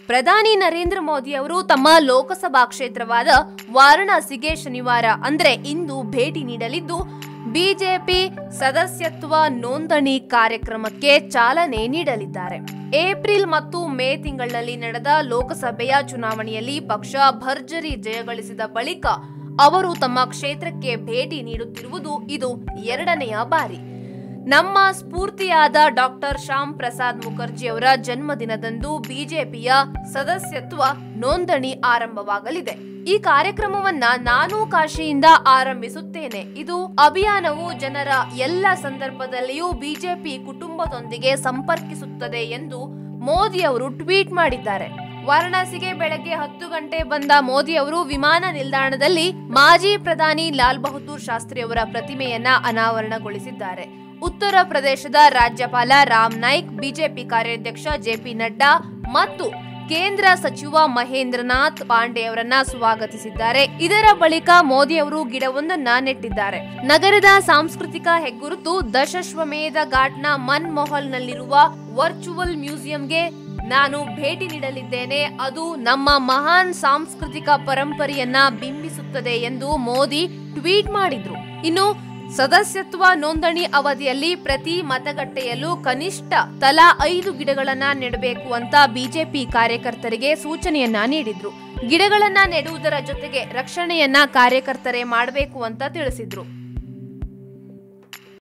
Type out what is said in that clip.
ಪ್ರಧಾನಿ ನರೇಂದ್ರ ಮೋದಿ ಅವರು ತಮ್ಮ ಲೋಕಸಭಾ ಕ್ಷೇತ್ರವಾದ ವಾರಣಾಸಿಗೆ ಶನಿವಾರ ಅಂದ್ರೆ ಇಂದು ಭೇಟಿ ನೀಡಲಿದ್ದು ಬಿಜೆಪಿ ಸದಸ್ಯತ್ವ ನೋಂದಣಿ ಕಾರ್ಯಕ್ರಮಕ್ಕೆ ಚಾಲನೆ ನೀಡಲಿದ್ದಾರೆ ಏಪ್ರಿಲ್ ಮತ್ತು ಮೇ ತಿಂಗಳಲ್ಲಿ ನಡೆದ ಲೋಕಸಭೆಯ ಚುನಾವಣೆಯಲ್ಲಿ ಪಕ್ಷ ಭರ್ಜರಿ ಜಯಗಳಿಸಿದ ಬಳಿಕ ಅವರು ತಮ್ಮ ಕ್ಷೇತ್ರಕ್ಕೆ ಭೇಟಿ ನೀಡುತ್ತಿರುವುದು ಇದು ಎರಡನೆಯ ಬಾರಿ ನಮ್ಮ ಸ್ಫೂರ್ತಿಯಾದ ಡಾಕ್ಟರ್ ಶ್ಯಾಮ್ ಪ್ರಸಾದ್ ಮುಖರ್ಜಿ ಅವರ ಜನ್ಮದಿನದಂದು ಬಿಜೆಪಿಯ ಸದಸ್ಯತ್ವ ನೋಂದಣಿ ಆರಂಭವಾಗಲಿದೆ ಈ ಕಾರ್ಯಕ್ರಮವನ್ನ ನಾನು ಕಾಶಿಯಿಂದ ಆರಂಭಿಸುತ್ತೇನೆ ಇದು ಅಭಿಯಾನವು ಜನರ ಎಲ್ಲ ಸಂದರ್ಭದಲ್ಲಿಯೂ ಬಿಜೆಪಿ ಕುಟುಂಬದೊಂದಿಗೆ ಸಂಪರ್ಕಿಸುತ್ತದೆ ಎಂದು ಮೋದಿ ಅವರು ಟ್ವೀಟ್ ಮಾಡಿದ್ದಾರೆ ವಾರಣಾಸಿಗೆ ಬೆಳಗ್ಗೆ ಹತ್ತು ಗಂಟೆ ಬಂದ ಮೋದಿ ಅವರು ವಿಮಾನ ನಿಲ್ದಾಣದಲ್ಲಿ ಮಾಜಿ ಪ್ರಧಾನಿ ಲಾಲ್ ಬಹದ್ದೂರ್ ಶಾಸ್ತ್ರಿ ಅವರ ಪ್ರತಿಮೆಯನ್ನ ಅನಾವರಣಗೊಳಿಸಿದ್ದಾರೆ ಉತ್ತರ ಪ್ರದೇಶದ ರಾಜ್ಯಪಾಲ ರಾಮ್ ನಾಯ್ಕ್ ಬಿಜೆಪಿ ಕಾರ್ಯಾಧ್ಯಕ್ಷ ಜೆಪಿ ನಡ್ಡಾ ಮತ್ತು ಕೇಂದ್ರ ಸಚಿವ ಮಹೇಂದ್ರನಾಥ್ ಪಾಂಡೆ ಅವರನ್ನ ಸ್ವಾಗತಿಸಿದ್ದಾರೆ ಇದರ ಬಳಿಕ ಮೋದಿ ಅವರು ಗಿಡವೊಂದನ್ನ ನೆಟ್ಟಿದ್ದಾರೆ ನಗರದ ಸಾಂಸ್ಕೃತಿಕ ಹೆಗ್ಗುರುತು ದಶಶ್ವಮೇಧ ಘಾಟ್ನ ಮನ್ ನಲ್ಲಿರುವ ವರ್ಚುವಲ್ ಮ್ಯೂಸಿಯಂಗೆ ನಾನು ಭೇಟಿ ನೀಡಲಿದ್ದೇನೆ ಅದು ನಮ್ಮ ಮಹಾನ್ ಸಾಂಸ್ಕೃತಿಕ ಪರಂಪರೆಯನ್ನ ಬಿಂಬಿಸುತ್ತದೆ ಎಂದು ಮೋದಿ ಟ್ವೀಟ್ ಮಾಡಿದ್ರು ಇನ್ನು ಸದಸ್ಯತ್ವ ನೋಂದಣಿ ಅವಧಿಯಲ್ಲಿ ಪ್ರತಿ ಮತಗಟ್ಟೆಯಲ್ಲೂ ಕನಿಷ್ಠ ತಲಾ ಐದು ಗಿಡಗಳನ್ನ ನೆಡಬೇಕು ಅಂತ ಬಿಜೆಪಿ ಕಾರ್ಯಕರ್ತರಿಗೆ ಸೂಚನೆಯನ್ನ ನೀಡಿದ್ರು ಗಿಡಗಳನ್ನ ನೆಡುವುದರ ಜೊತೆಗೆ ರಕ್ಷಣೆಯನ್ನ ಕಾರ್ಯಕರ್ತರೇ ಮಾಡಬೇಕು ಅಂತ ತಿಳಿಸಿದ್ರು